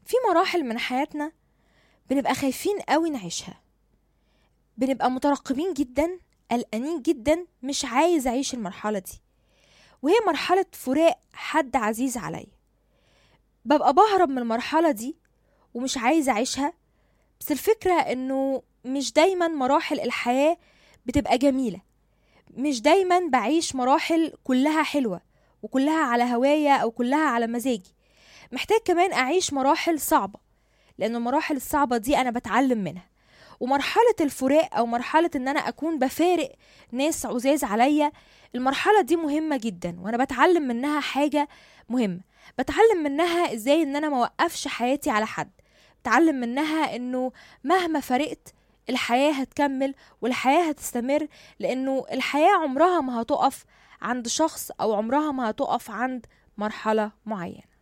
في مراحل من حياتنا بنبقى خايفين قوي نعيشها بنبقى مترقبين جدا قلقانين جدا مش عايز اعيش المرحله دي وهي مرحله فراق حد عزيز عليا ببقى بهرب من المرحله دي ومش عايز اعيشها بس الفكره انه مش دايما مراحل الحياه بتبقى جميله مش دايما بعيش مراحل كلها حلوه وكلها على هوايا او كلها على مزاجي محتاج كمان اعيش مراحل صعبه لان المراحل الصعبه دي انا بتعلم منها ومرحله الفراق او مرحله ان انا اكون بفارق ناس عزاز عليا المرحله دي مهمه جدا وانا بتعلم منها حاجه مهمه بتعلم منها ازاي ان انا موقفش حياتي على حد بتعلم منها انه مهما فرقت الحياة هتكمل والحياة هتستمر لأنه الحياة عمرها ما هتقف عند شخص أو عمرها ما هتقف عند مرحلة معينة